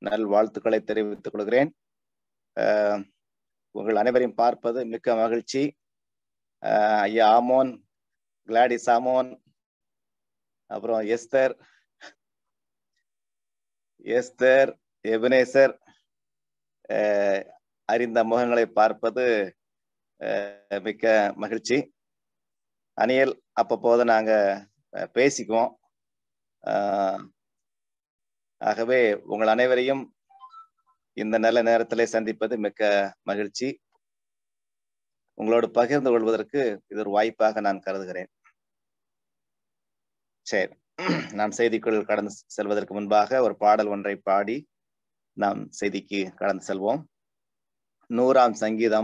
நல் வாழ்த்துக்களை தெரிவித்துக் கொள்கிறேன் அஹ், உங்கள் அனைவரையும் பார்ப்பது மிக்க மகிழ்ச்சி அஹ், ஐயா ஆமோன் கிளாடிஸ் ஆமோன் அப்புறம் எஸ்தர் எஸ்தர் எபினேசர் அஹ், அறிந்த முகங்களை பார்ப்பது அஹ், மிக்க மகிழ்ச்சி அணியல் அப்பப்போது நாங்க அஹ், பேசிக்குவோம் அஹ், ஆகவே உங்கள் அனைவரையும் இந்த நல்ல நேரத்திலே சந்திப்பது மிக்க மகிழ்ச்சி உங்களோடு பகிர்ந்து கொள்வதற்கு இது ஒரு வாய்ப்பாக நான் கருதுகிறேன் சரி நாம் செய்திக்குள் கடந்து செல்வதற்கு முன்பாக ஒரு பாடல் ஒன்றை பாடி நாம் செய்திக்கு கடந்து செல்வோம் நூறாம் சங்கீதம்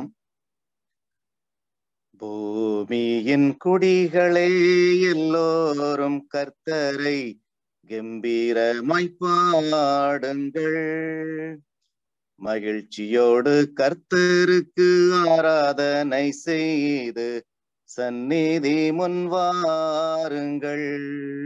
பூமியின் குடிகளே எல்லோரும் கர்த்தரை கம்பீரமாய் பாடுங்கள் மகிழ்ச்சியோடு கர்த்தருக்கு ஆராதனை செய்து சந்நிதி முன்வாருங்கள்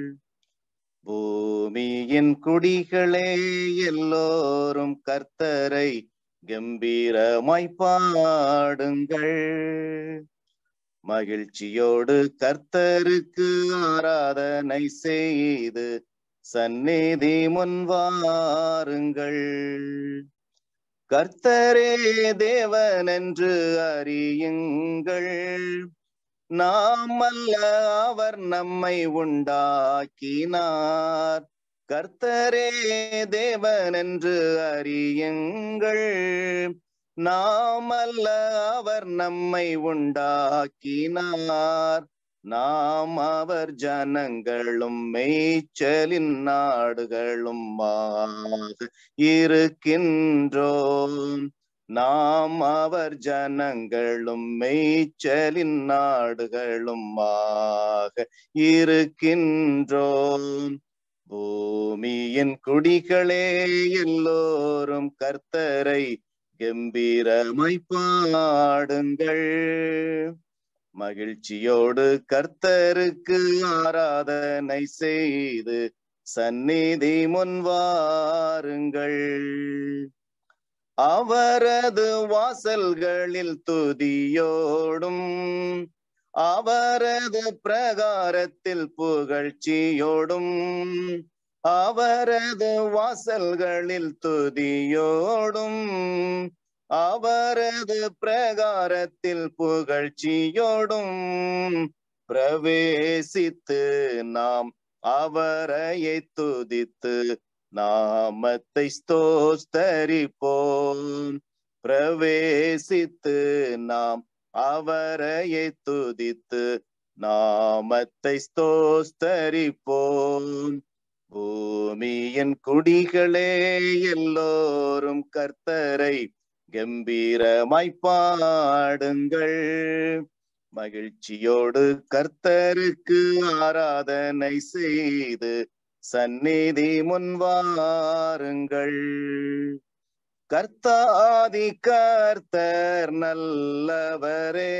பூமியின் குடிகளே எல்லோரும் கர்த்தரை கம்பீரமாய் பாடுங்கள் மகிழ்ச்சியோடு கர்த்தருக்கு ஆராதனை செய்து சந்நிதி முன்வாருங்கள் கர்த்தரே தேவன் என்று அறியுங்கள் நாம் அல்ல அவர் நம்மை உண்டாக்கினார் கர்த்தரே தேவன் என்று அறியுங்கள் நாம் அல்ல அவர் நம்மை உண்டாக்கினார் நாம் அவர் ஜனங்களும் மேய்ச்சலின் நாடுகளும் இருக்கின்றோம் நாம் அவர் ஜனங்களும் மேய்ச்சலின் நாடுகளும் இருக்கின்றோம் பூமியின் குடிகளே எல்லோரும் கர்த்தரை கம்பீரமாய் பாடுங்கள் மகிழ்ச்சியோடு கர்த்தருக்கு ஆராதனை செய்து சந்நிதி முன்வாருங்கள் அவரது வாசல்களில் துதியோடும் அவரது பிரகாரத்தில் புகழ்ச்சியோடும் அவரது வாசல்களில் துதியோடும் அவரது பிரகாரத்தில் புகழ்ச்சியோடும் பிரவேசித்து நாம் அவரையை துதித்து நாமத்தை ஸ்தோஸ்தரிப்போம் பிரவேசித்து நாம் அவரையை துதித்து நாமத்தை ஸ்தோஸ்தரிப்போம் பூமியின் குடிகளே எல்லோரும் கர்த்தரை கம்பீரமாய் பாடுங்கள் மகிழ்ச்சியோடு கர்த்தருக்கு ஆராதனை செய்து சந்நிதி முன்வாருங்கள் கர்த்தாதி கர்த்தர் நல்லவரே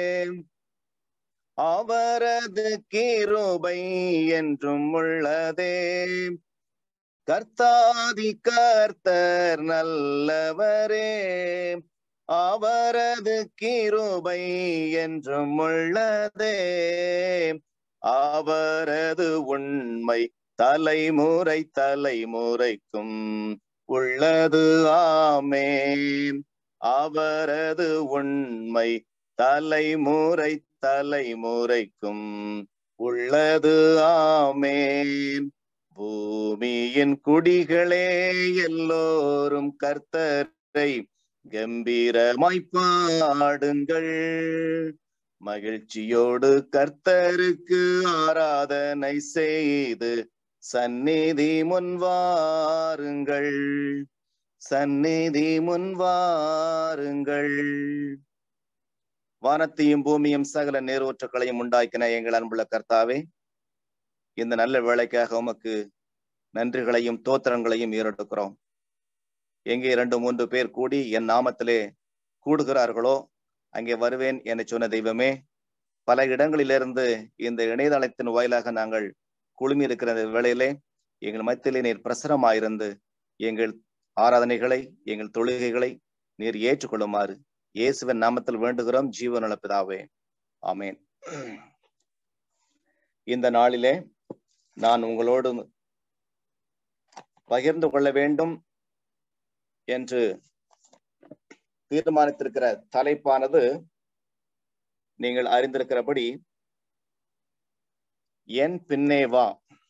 அவரது கிருபை என்றும் உள்ளதே கர்த்தாதி கர்த்தர் நல்லவரே அவரது கிருபை என்றும் உள்ளதே அவரது உண்மை தலைமுறை தலைமுறைக்கும் உள்ளது ஆமேன் அவரது உண்மை தலைமுறை தலைமுறைக்கும் உள்ளது ஆமேன் பூமியின் குடிகளே எல்லோரும் கர்த்தரை கம்பீரமாய் பாடுங்கள் மகிழ்ச்சியோடு கர்த்தருக்கு ஆராதனை செய்து சந்நிதி முன்வாருங்கள் சந்நிதி முன்வாருங்கள் வானத்தையும் பூமியும் சகல நீரூற்றுக்களையும் உண்டாக்கின எங்கள் அன்புள்ள கர்த்தாவே இந்த நல்ல வேலைக்காக உமக்கு நன்றிகளையும் தோத்திரங்களையும் ஈரெடுக்கிறோம் எங்கே இரண்டு மூன்று பேர் கூடி என் நாமத்திலே கூடுகிறார்களோ அங்கே வருவேன் என சொன்ன தெய்வமே பல இடங்களிலிருந்து இந்த இணையதளத்தின் வாயிலாக நாங்கள் குழுமி இருக்கிற இந்த வேளையிலே எங்கள் மத்தியிலே நீர் பிரசரமாயிருந்து எங்கள் ஆராதனைகளை எங்கள் தொழுகைகளை நீர் ஏற்றுக்கொள்ளுமாறு இயேசுவின் நாமத்தில் வேண்டுகிறோம் ஜீவநல பிதாவே ஆமேன் இந்த நாளிலே நான் உங்களோடு பகிர்ந்து கொள்ள வேண்டும் என்று தீர்மானித்திருக்கிற தலைப்பானது நீங்கள் அறிந்திருக்கிறபடி என் பின்னே வா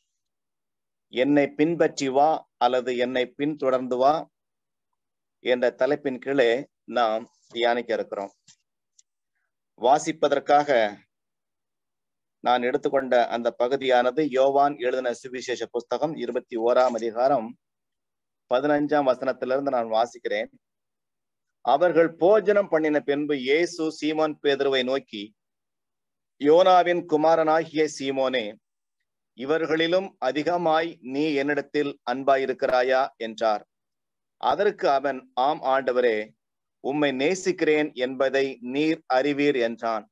என்னை பின்பற்றி வா அல்லது என்னை பின்தொடர்ந்து வா என்ற தலைப்பின் கீழே நாம் தியானிக்க இருக்கிறோம் வாசிப்பதற்காக நான் எடுத்துக்கொண்ட அந்த பகுதியானது யோவான் எழுதின சுவிசேஷ புஸ்தகம் இருபத்தி ஓராம் அதிகாரம் பதினஞ்சாம் வசனத்திலிருந்து நான் வாசிக்கிறேன் அவர்கள் போஜனம் பண்ணின பின்பு இயேசு சீமோன் பேதுருவை நோக்கி யோனாவின் குமாரனாகிய சீமோனே இவர்களிலும் அதிகமாய் நீ என்னிடத்தில் அன்பாயிருக்கிறாயா என்றார் அதற்கு அவன் ஆம் ஆண்டவரே உம்மை நேசிக்கிறேன் என்பதை நீர் அறிவீர் என்றான்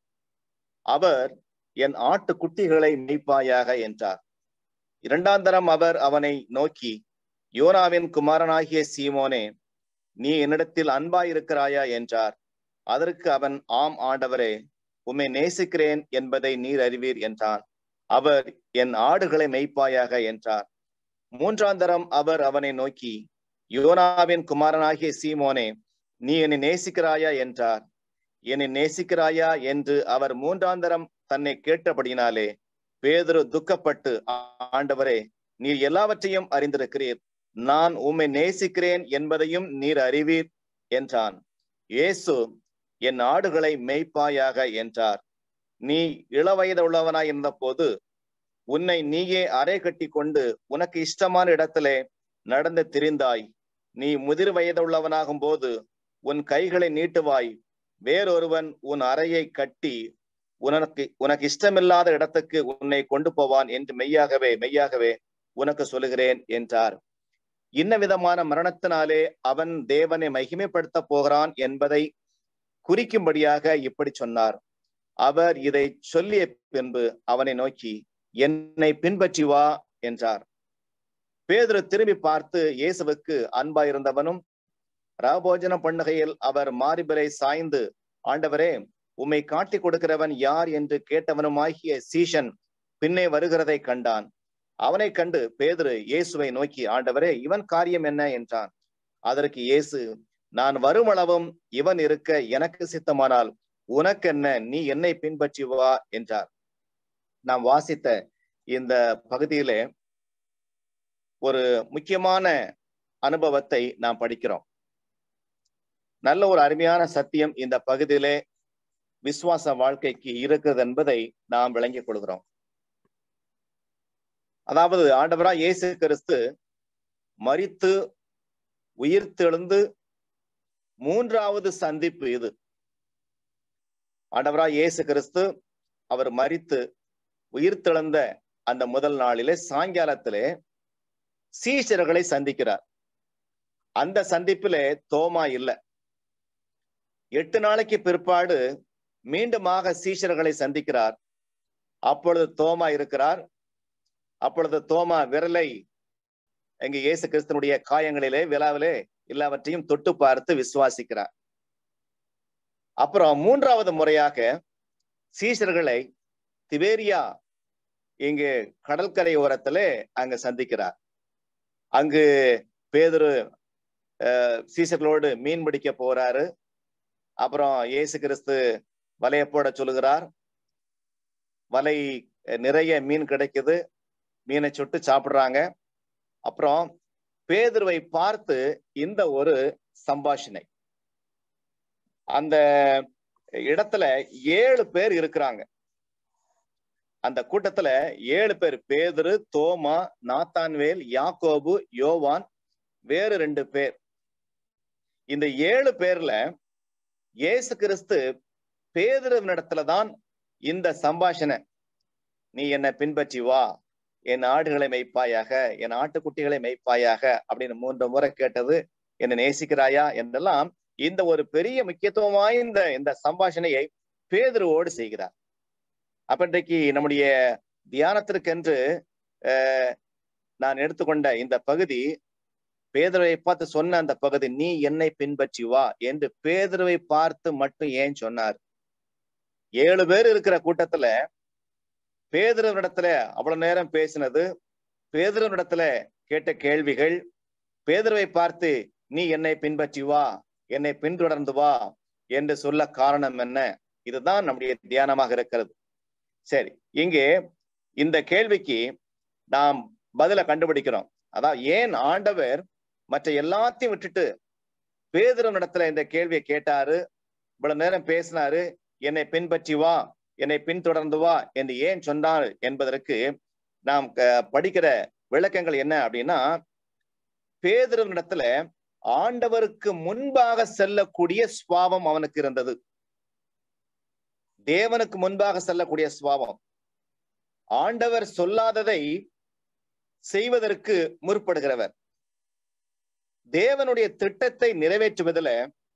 அவர் என் ஆட்டு குட்டிகளை மெய்ப்பாயாக என்றார் இரண்டாம் தரம் அவர் அவனை நோக்கி யோனாவின் குமாரனாகிய சீமோனே நீ என்னிடத்தில் அன்பாயிருக்கிறாயா என்றார் அதற்கு அவன் ஆம் ஆண்டவரே உம்மை நேசிக்கிறேன் என்பதை நீர் அறிவீர் என்றான் அவர் என் ஆடுகளை மெய்ப்பாயாக என்றார் மூன்றாம் தரம் அவர் அவனை நோக்கி யோனாவின் குமாரனாகிய சீமோனே நீ என்னை நேசிக்கிறாயா என்றார் என்னை நேசிக்கிறாயா என்று அவர் மூன்றாந்தரம் தன்னை கேட்டபடினாலே பேதுரு துக்கப்பட்டு ஆண்டவரே நீர் எல்லாவற்றையும் அறிந்திருக்கிறீர் நான் உம்மை நேசிக்கிறேன் என்பதையும் நீர் அறிவீர் என்றான் இயேசு என் ஆடுகளை மெய்ப்பாயாக என்றார் நீ இளவயது உள்ளவனாய் இருந்த போது உன்னை நீயே அறை கட்டி கொண்டு உனக்கு இஷ்டமான இடத்திலே நடந்து திரிந்தாய் நீ முதிர் வயதுள்ளவனாகும் போது உன் கைகளை நீட்டுவாய் வேறொருவன் உன் அறையை கட்டி உனக்கு உனக்கு இஷ்டமில்லாத இடத்துக்கு உன்னை கொண்டு போவான் என்று மெய்யாகவே மெய்யாகவே உனக்கு சொல்லுகிறேன் என்றார் இன்ன விதமான மரணத்தினாலே அவன் தேவனை மகிமைப்படுத்த போகிறான் என்பதை குறிக்கும்படியாக இப்படி சொன்னார் அவர் இதை சொல்லிய பின்பு அவனை நோக்கி என்னை பின்பற்றி வா என்றார் பேதுரு திரும்பி பார்த்து இயேசுவுக்கு அன்பாயிருந்தவனும் ராபோஜன பண்ணுகையில் அவர் மாரிபரை சாய்ந்து ஆண்டவரே உம்மை காட்டி கொடுக்கிறவன் யார் என்று கேட்டவனுமாகிய சீஷன் பின்னே வருகிறதை கண்டான் அவனை கண்டு பேதுரு இயேசுவை நோக்கி ஆண்டவரே இவன் காரியம் என்ன என்றான் அதற்கு இயேசு நான் வருமளவும் இவன் இருக்க எனக்கு சித்தமானால் உனக்கென்ன நீ என்னை பின்பற்றி வா என்றார் நாம் வாசித்த இந்த பகுதியிலே ஒரு முக்கியமான அனுபவத்தை நாம் படிக்கிறோம் நல்ல ஒரு அருமையான சத்தியம் இந்த பகுதியிலே விசுவாச வாழ்க்கைக்கு இருக்கிறது என்பதை நாம் விளங்கிக் கொள்கிறோம் அதாவது ஆண்டவரா இயேசு கிறிஸ்து மறித்து உயிர்த்தெழுந்து மூன்றாவது சந்திப்பு இது ஆண்டவரா இயேசு கிறிஸ்து அவர் மறித்து உயிர்த்தெழுந்த அந்த முதல் நாளிலே சாயங்காலத்திலே சீஷர்களை சந்திக்கிறார் அந்த சந்திப்பிலே தோமா இல்லை எட்டு நாளைக்கு பிற்பாடு மீண்டுமாக சீஷர்களை சந்திக்கிறார் அப்பொழுது தோமா இருக்கிறார் அப்பொழுது தோமா விரலை எங்க இயேசு கிறிஸ்தனுடைய காயங்களிலே விழாவிலே எல்லாவற்றையும் தொட்டு பார்த்து விசுவாசிக்கிறார் அப்புறம் மூன்றாவது முறையாக சீஷர்களை திபேரியா இங்கு கடற்கரை ஓரத்திலே அங்க சந்திக்கிறார் அங்கு பேதுரு சீசர்களோடு மீன் பிடிக்க போறாரு அப்புறம் இயேசு கிறிஸ்து வலைய போட சொல்லுகிறார் வலை நிறைய மீன் கிடைக்குது மீனை சுட்டு சாப்பிடுறாங்க அப்புறம் பேதுருவை பார்த்து இந்த ஒரு சம்பாஷணை அந்த இடத்துல ஏழு பேர் இருக்கிறாங்க அந்த கூட்டத்துல ஏழு பேர் பேதுரு தோமா நாத்தான்வேல் யாக்கோபு யோவான் வேறு ரெண்டு பேர் இந்த ஏழு பேர்ல இயேசு கிறிஸ்து பேதுருவினிடத்துல தான் இந்த சம்பாஷணை நீ என்னை பின்பற்றி வா என் ஆடுகளை மெய்ப்பாயாக என் ஆட்டுக்குட்டிகளை மெய்ப்பாயாக அப்படின்னு மூன்று முறை கேட்டது என்னை நேசிக்கிறாயா என்றெல்லாம் இந்த ஒரு பெரிய முக்கியத்துவம் வாய்ந்த இந்த சம்பாஷணையை பேதுருவோடு செய்கிறார் அப்ப இன்றைக்கு நம்முடைய தியானத்திற்கென்று நான் எடுத்துக்கொண்ட இந்த பகுதி பேதுருவை பார்த்து சொன்ன அந்த பகுதி நீ என்னை பின்பற்றி வா என்று பேதுருவை பார்த்து மட்டும் ஏன் சொன்னார் ஏழு பேர் இருக்கிற கூட்டத்துல பேதுருவிடத்துல அவ்வளவு நேரம் பேசினது பேதுருவிடத்துல கேட்ட கேள்விகள் பேதுருவை பார்த்து நீ என்னை பின்பற்றி வா என்னை பின்தொடர்ந்து வா என்று சொல்ல காரணம் என்ன இதுதான் நம்முடைய தியானமாக இருக்கிறது சரி இங்கே இந்த கேள்விக்கு நாம் பதில கண்டுபிடிக்கிறோம் அதான் ஏன் ஆண்டவர் மற்ற எல்லாத்தையும் விட்டுட்டு பேதுரு இடத்துல இந்த கேள்வியை கேட்டாரு இவ்வளவு நேரம் பேசினாரு என்னை பின்பற்றி வா என்னை பின்தொடர்ந்து வா என்று ஏன் சொன்னார் என்பதற்கு நாம் படிக்கிற விளக்கங்கள் என்ன அப்படின்னா பேதுரு இடத்துல ஆண்டவருக்கு முன்பாக செல்லக்கூடிய சுவாவம் அவனுக்கு இருந்தது தேவனுக்கு முன்பாக செல்லக்கூடிய சுவாவம் ஆண்டவர் சொல்லாததை செய்வதற்கு முற்படுகிறவர் தேவனுடைய திட்டத்தை நிறைவேற்றுவதில்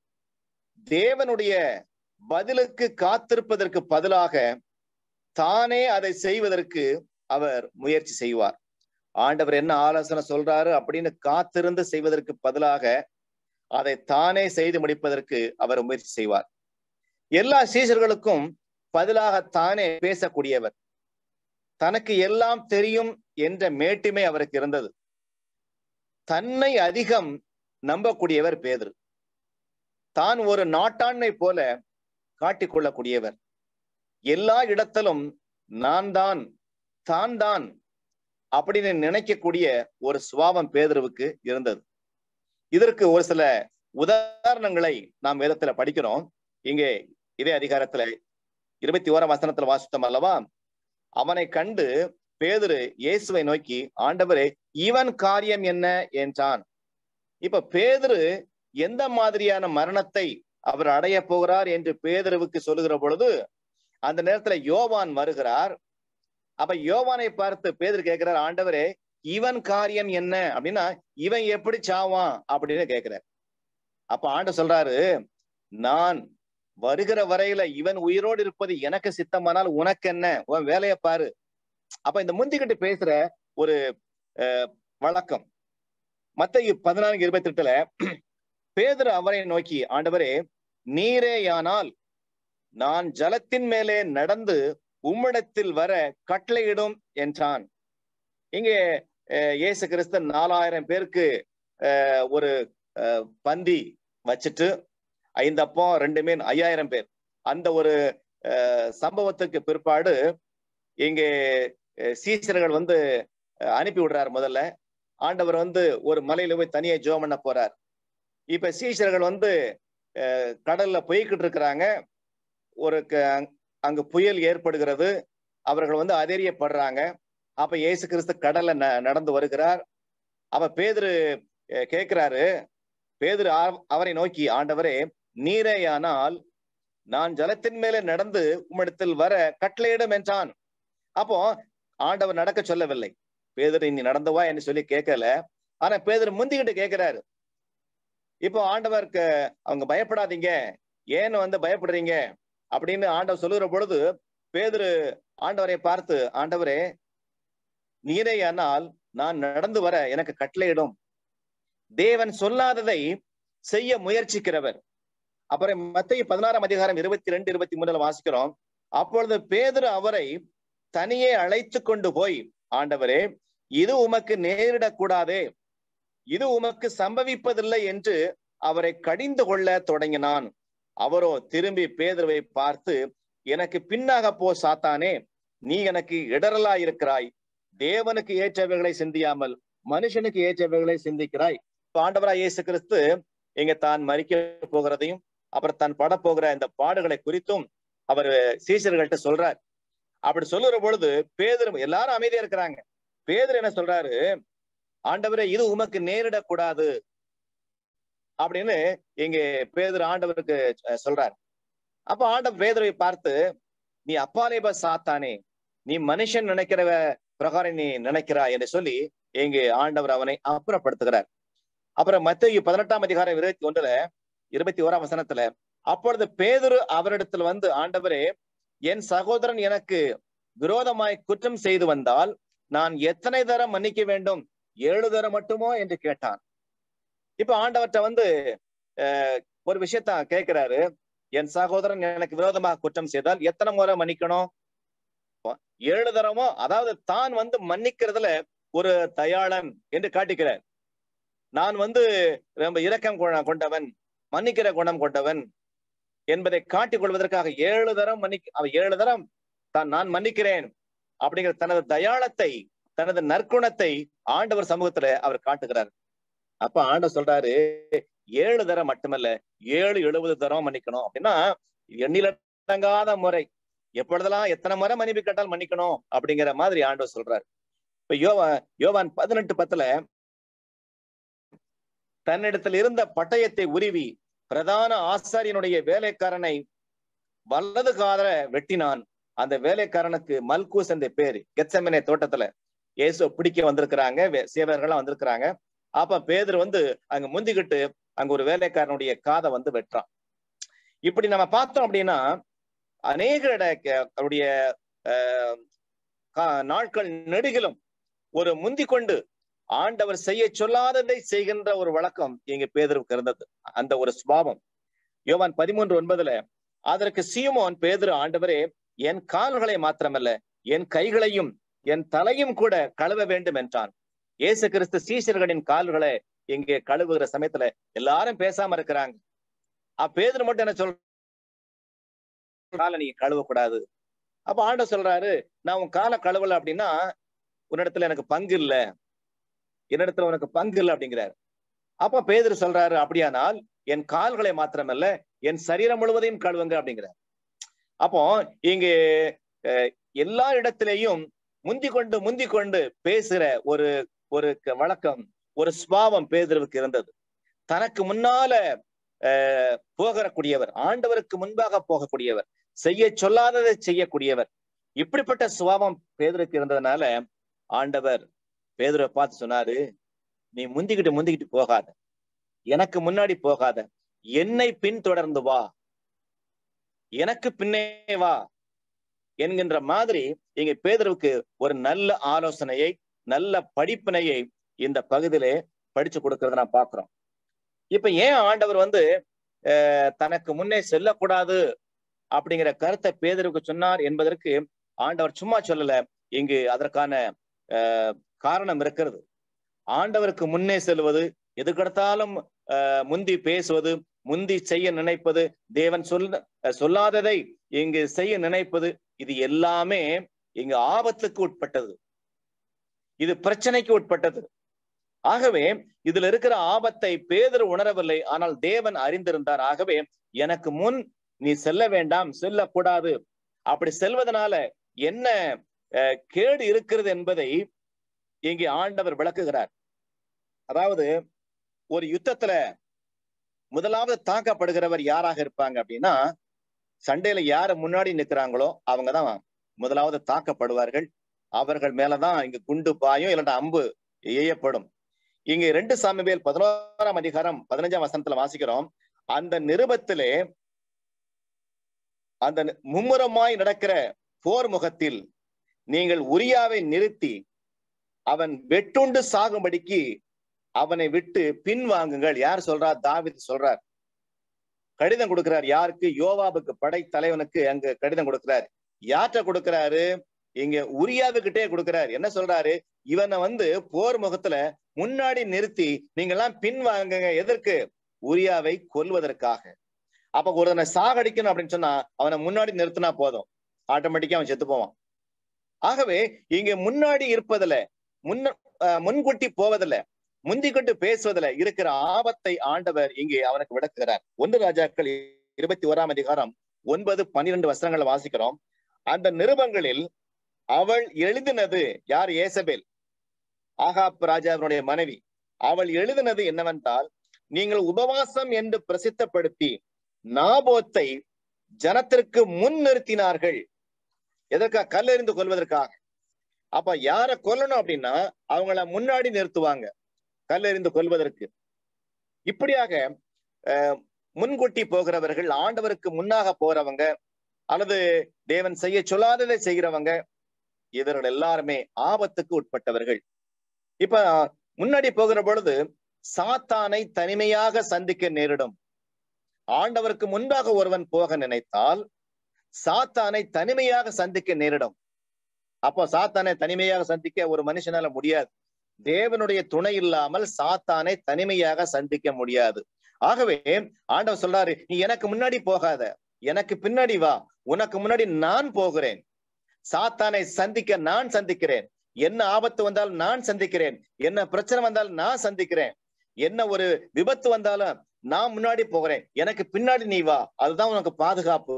தேவனுடைய பதிலுக்கு காத்திருப்பதற்கு பதிலாக தானே அதை செய்வதற்கு அவர் முயற்சி செய்வார் ஆண்டவர் என்ன ஆலோசனை சொல்றாரு அப்படின்னு காத்திருந்து செய்வதற்கு பதிலாக அதை தானே செய்து முடிப்பதற்கு அவர் முயற்சி செய்வார் எல்லா சீசர்களுக்கும் பதிலாக தானே பேசக்கூடியவர் தனக்கு எல்லாம் தெரியும் என்ற மேட்டுமே அவருக்கு இருந்தது தன்னை அதிகம் நம்பக்கூடியவர் பேதர் தான் ஒரு நாட்டாண்மை போல காட்டிக்கொள்ளக்கூடியவர் எல்லா இடத்திலும் நான் தான் தான் தான் அப்படின்னு நினைக்கக்கூடிய ஒரு சுவாபம் பேதருவுக்கு இருந்தது இதற்கு ஒரு சில உதாரணங்களை நாம் வேதத்துல படிக்கிறோம் இங்கே இதே அதிகாரத்துல இருபத்தி ஓராம் வசனத்துல வாசித்தோம் அல்லவா அவனை கண்டு பேதுரு இயேசுவை நோக்கி ஆண்டவரே இவன் காரியம் என்ன என்றான் இப்ப பேதுரு எந்த மாதிரியான மரணத்தை அவர் அடைய போகிறார் என்று பேதுருவுக்கு சொல்லுகிற பொழுது அந்த நேரத்துல யோவான் வருகிறார் அப்ப யோவானை பார்த்து பேதர் கேட்கிறார் ஆண்டவரே இவன் காரியம் என்ன அப்படின்னா இவன் எப்படி சாவான் அப்படின்னு கேட்கிறார் அப்ப ஆண்டு சொல்றாரு நான் வருகிற வரையில இவன் உயிரோடு இருப்பது எனக்கு சித்தமானால் உனக்கு என்ன உன் வேலையை பாரு அப்ப இந்த முந்திக்கிட்டு பேசுற ஒரு வழக்கம் மத்த பதினான்கு இருபத்தி எட்டுல பேதர் அவரை நோக்கி ஆண்டவரே நீரேயானால் நான் ஜலத்தின் மேலே நடந்து உம்மிடத்தில் வர கட்டளையிடும் என்றான் இங்கே இயேசு கிறிஸ்து நாலாயிரம் பேருக்கு ஒரு பந்தி வச்சுட்டு ஐந்தப்போ ரெண்டு மீன் ஐயாயிரம் பேர் அந்த ஒரு சம்பவத்துக்கு பிற்பாடு இங்கே சீசர்கள் வந்து அனுப்பி விடுறாரு முதல்ல ஆண்டவர் வந்து ஒரு மலையில போய் தனியா ஜோம் பண்ண போறார் இப்ப சீசர்கள் வந்து கடல்ல போய்கிட்டு இருக்கிறாங்க ஒரு அங்கு புயல் ஏற்படுகிறது அவர்கள் வந்து அதெரியப்படுறாங்க அப்ப இயேசு கிறிஸ்து கடல்ல நடந்து வருகிறார் அவ பேதுரு கேட்கிறாரு பேதுரு அவரை நோக்கி ஆண்டவரே நீரேயானால் நான் ஜலத்தின் மேலே நடந்து உம்மிடத்தில் வர கட்டளையிடும் என்றான் அப்போ ஆண்டவர் நடக்க சொல்லவில்லை பேதர் நீ நடந்தவா என்று சொல்லி கேட்கல ஆனா பேதர் முந்திக்கிட்டு கேட்கிறாரு இப்போ ஆண்டவருக்கு அவங்க பயப்படாதீங்க ஏன்னு வந்து பயப்படுறீங்க அப்படின்னு ஆண்டவர் சொல்லுகிற பொழுது பேதரு ஆண்டவரை பார்த்து ஆண்டவரே நீரேயானால் நான் நடந்து வர எனக்கு கட்டளையிடும் தேவன் சொல்லாததை செய்ய முயற்சிக்கிறவர் அப்புறம் மத்திய பதினாறாம் அதிகாரம் இருபத்தி ரெண்டு இருபத்தி மூணுல வாசிக்கிறோம் அப்பொழுது பேதரு அவரை தனியே அழைத்து கொண்டு போய் ஆண்டவரே இது உமக்கு நேரிடக்கூடாதே இது உமக்கு சம்பவிப்பதில்லை என்று அவரை கடிந்து கொள்ள தொடங்கினான் அவரோ திரும்பி பேதருவை பார்த்து எனக்கு பின்னாக போ சாத்தானே நீ எனக்கு இடரலா இருக்கிறாய் தேவனுக்கு ஏற்றவைகளை சிந்தியாமல் மனுஷனுக்கு ஏற்றவைகளை சிந்திக்கிறாய் இப்ப ஆண்டவரா இயேசு கிறிஸ்து இங்க தான் மறிக்க போகிறதையும் அப்புறம் தான் பட போகிற இந்த பாடுகளை குறித்தும் அவர் சீசர்கள்ட்ட சொல்றார் அப்படி சொல்லுற பொழுது பேதர் எல்லாரும் அமைதியா இருக்கிறாங்க பேதர் என்ன சொல்றாரு ஆண்டவரே இது உமக்கு நேரிடக்கூடாது அப்படின்னு இங்க பேதர் ஆண்டவருக்கு சொல்றார் அப்ப ஆண்டவர் பேதரை பார்த்து நீ அப்பாலேப சாத்தானே நீ மனுஷன் நினைக்கிற பிரகாரம் நீ நினைக்கிறாய் என்று சொல்லி இங்கு ஆண்டவர் அவனை அப்புறப்படுத்துகிறார் அப்புறம் மத்திய பதினெட்டாம் அதிகாரம் இருபத்தி ஒன்றுல இருபத்தி ஓராம் வசனத்துல அப்பொழுது பேதுரு அவரிடத்தில் வந்து ஆண்டவரே என் சகோதரன் எனக்கு விரோதமாய் குற்றம் செய்து வந்தால் நான் எத்தனை தரம் மன்னிக்க வேண்டும் ஏழு தரம் மட்டுமோ என்று கேட்டான் இப்ப ஆண்டவர்கிட்ட வந்து ஒரு விஷயத்த கேட்கிறாரு என் சகோதரன் எனக்கு விரோதமாக குற்றம் செய்தால் எத்தனை முறை மன்னிக்கணும் ஏழு தரமோ அதாவது தான் வந்து மன்னிக்கிறதுல ஒரு தயாளன் என்று காட்டிக்கிறார் நான் வந்து ரொம்ப இரக்கம் கொண்டவன் மன்னிக்கிற குணம் கொண்டவன் என்பதை காட்டிக் கொள்வதற்காக ஏழு தரம் மன்னி ஏழு தரம் தான் நான் மன்னிக்கிறேன் அப்படிங்கிற தனது தயாளத்தை தனது நற்குணத்தை ஆண்டவர் சமூகத்துல அவர் காட்டுகிறார் அப்ப ஆண்டவர் சொல்றாரு ஏழு தரம் மட்டுமல்ல ஏழு எழுபது தரம் மன்னிக்கணும் அப்படின்னா எண்ணிலடங்காத முறை எப்பொழுதெல்லாம் எத்தனை முறை மன்னிப்பு கேட்டால் மன்னிக்கணும் அப்படிங்கிற மாதிரி ஆண்டவர் சொல்றாரு இப்ப யோவா யோவான் பதினெட்டு பத்துல தன்னிடத்தில் இருந்த பட்டயத்தை உருவி பிரதான ஆசாரியனுடைய வேலைக்காரனை வலது காதல வெட்டினான் அந்த வேலைக்காரனுக்கு மல்கூஸ் என்ற பேரு கெச்சமனை தோட்டத்துல இயேசு பிடிக்க வந்திருக்கிறாங்க சேவர்கள்லாம் வந்திருக்கிறாங்க அப்ப பேதர் வந்து அங்க முந்திக்கிட்டு அங்க ஒரு வேலைக்காரனுடைய காதை வந்து வெட்டுறான் இப்படி நம்ம பார்த்தோம் அப்படின்னா அநேக அவருடைய நாட்கள் நெடுகிலும் ஒரு முந்தி கொண்டு ஆண்டவர் செய்ய சொல்லாததை செய்கின்ற ஒரு வழக்கம் இங்க பேதருக்கு இருந்தது அந்த ஒரு சுபாவம் யோவான் பதிமூன்று ஒன்பதுல அதற்கு சீமோன் பேதரு ஆண்டவரே என் கால்களை மாத்திரமல்ல என் கைகளையும் என் தலையும் கூட கழுவ வேண்டும் என்றான் இயேசு கிறிஸ்து சீசர்களின் கால்களை இங்கே கழுவுகிற சமயத்துல எல்லாரும் பேசாம இருக்கிறாங்க அப்பேதர் மட்டும் என்ன சொல்ற காலை நீங்க கழுவக்கூடாது அப்ப ஆண்ட சொல்றாரு நான் உன் காலை கழுவல அப்படின்னா உன்னிடத்துல எனக்கு பங்கு இல்ல என்னிடத்துல உனக்கு பங்கு இல்லை அப்படிங்கிறாரு அப்ப பேதர் சொல்றாரு அப்படியானால் என் கால்களை மாத்திரமல்ல என் சரீரம் முழுவதையும் கழுவுங்க அப்படிங்கிறார் அப்போ இங்கு எல்லா இடத்திலையும் முந்தி கொண்டு முந்தி கொண்டு பேசுற ஒரு ஒரு வழக்கம் ஒரு சுபாவம் பேதருக்கு இருந்தது தனக்கு முன்னால போகக்கூடியவர் ஆண்டவருக்கு முன்பாக போகக்கூடியவர் செய்ய சொல்லாததை செய்யக்கூடியவர் இப்படிப்பட்ட சுபாவம் பேதருக்கு இருந்ததுனால ஆண்டவர் பேதுரை பார்த்து சொன்னாரு நீ முந்திக்கிட்டு முந்திக்கிட்டு போகாத எனக்கு முன்னாடி போகாத என்னை பின்தொடர்ந்து வா எனக்கு பின்னே வா என்கின்ற மாதிரி இங்க பேதருக்கு ஒரு நல்ல ஆலோசனையை நல்ல படிப்பினையை இந்த பகுதியிலே படிச்சு கொடுக்கறத நான் பாக்குறோம் இப்ப ஏன் ஆண்டவர் வந்து தனக்கு முன்னே செல்லக்கூடாது அப்படிங்கிற கருத்தை பேதருக்கு சொன்னார் என்பதற்கு ஆண்டவர் சும்மா சொல்லல இங்கு அதற்கான காரணம் இருக்கிறது ஆண்டவருக்கு முன்னே செல்வது எதுக்கெடுத்தாலும் முந்தி பேசுவது முந்தி செய்ய நினைப்பது தேவன் சொல்ல சொல்லாததை இங்கு செய்ய நினைப்பது இது எல்லாமே இங்கு ஆபத்துக்கு உட்பட்டது இது பிரச்சனைக்கு உட்பட்டது ஆகவே இதுல இருக்கிற ஆபத்தை பேதர் உணரவில்லை ஆனால் தேவன் அறிந்திருந்தார் ஆகவே எனக்கு முன் நீ செல்ல வேண்டாம் செல்லக்கூடாது அப்படி செல்வதனால என்ன கேடு இருக்கிறது என்பதை இங்கே ஆண்டவர் விளக்குகிறார் அதாவது ஒரு யுத்தத்துல முதலாவது தாக்கப்படுகிறவர் யாராக இருப்பாங்க அப்படின்னா சண்டையில யாரு முன்னாடி நிக்கிறாங்களோ அவங்கதான் முதலாவது தாக்கப்படுவார்கள் அவர்கள் மேலதான் இங்க குண்டு பாயும் இல்லைன்னா அம்பு எய்யப்படும் இங்க ரெண்டு சாமிவேல் பதினோராம் அதிகாரம் பதினஞ்சாம் வசனத்துல வாசிக்கிறோம் அந்த நிருபத்திலே அந்த மும்முரமாய் நடக்கிற போர் முகத்தில் நீங்கள் உரியாவை நிறுத்தி அவன் வெட்டுண்டு சாகும்படிக்கு அவனை விட்டு பின் வாங்குங்கள் யார் சொல்றார் தாவித் சொல்றார் கடிதம் கொடுக்கிறார் யாருக்கு யோவாபுக்கு படை தலைவனுக்கு அங்க கடிதம் கொடுக்கிறார் யார்கிட்ட கொடுக்கிறாரு இங்க உரியாவுக்கிட்டே கொடுக்கிறார் என்ன சொல்றாரு இவனை வந்து போர் முகத்துல முன்னாடி நிறுத்தி நீங்க எல்லாம் பின் வாங்குங்க எதற்கு உரியாவை கொல்வதற்காக அப்ப ஒருத்தனை சாகடிக்கணும் அப்படின்னு சொன்னா அவனை முன்னாடி நிறுத்தினா போதும் ஆட்டோமேட்டிக்கா அவன் செத்து போவான் ஆகவே இங்க முன்னாடி இருப்பதுல முன்ன முன்கூட்டி போவதில்ல முந்திக்கொண்டு பேசுவதில் இருக்கிற ஆபத்தை ஆண்டவர் இங்கே அவனுக்கு விளக்குகிறார் ஒன்று ராஜாக்கள் இருபத்தி ஓராம் அதிகாரம் ஒன்பது பன்னிரண்டு வசனங்களை வாசிக்கிறோம் அந்த நிருபங்களில் அவள் எழுதினது யார் ஏசபேல் ஆகாப் ராஜாவினுடைய மனைவி அவள் எழுதினது என்னவென்றால் நீங்கள் உபவாசம் என்று பிரசித்தப்படுத்தி நாபோத்தை ஜனத்திற்கு முன் நிறுத்தினார்கள் எதற்காக கல்லெறிந்து கொள்வதற்காக அப்ப யார கொல்லணும் அப்படின்னா அவங்கள முன்னாடி நிறுத்துவாங்க கல்லெறிந்து கொள்வதற்கு இப்படியாக முன்கூட்டி போகிறவர்கள் ஆண்டவருக்கு முன்னாக போறவங்க அல்லது தேவன் செய்ய சொல்லாததை செய்கிறவங்க இவர்கள் எல்லாருமே ஆபத்துக்கு உட்பட்டவர்கள் இப்ப முன்னாடி போகிற பொழுது சாத்தானை தனிமையாக சந்திக்க நேரிடும் ஆண்டவருக்கு முன்பாக ஒருவன் போக நினைத்தால் சாத்தானை தனிமையாக சந்திக்க நேரிடும் அப்போ சாத்தானை தனிமையாக சந்திக்க ஒரு மனுஷனால முடியாது தேவனுடைய துணை இல்லாமல் சாத்தானை தனிமையாக சந்திக்க முடியாது ஆகவே ஆண்டவர் சொல்றாரு நீ எனக்கு முன்னாடி போகாத எனக்கு பின்னாடி வா உனக்கு முன்னாடி நான் போகிறேன் சாத்தானை சந்திக்க நான் சந்திக்கிறேன் என்ன ஆபத்து வந்தால் நான் சந்திக்கிறேன் என்ன பிரச்சனை வந்தால் நான் சந்திக்கிறேன் என்ன ஒரு விபத்து வந்தாலும் நான் முன்னாடி போகிறேன் எனக்கு பின்னாடி நீ வா அதுதான் உனக்கு பாதுகாப்பு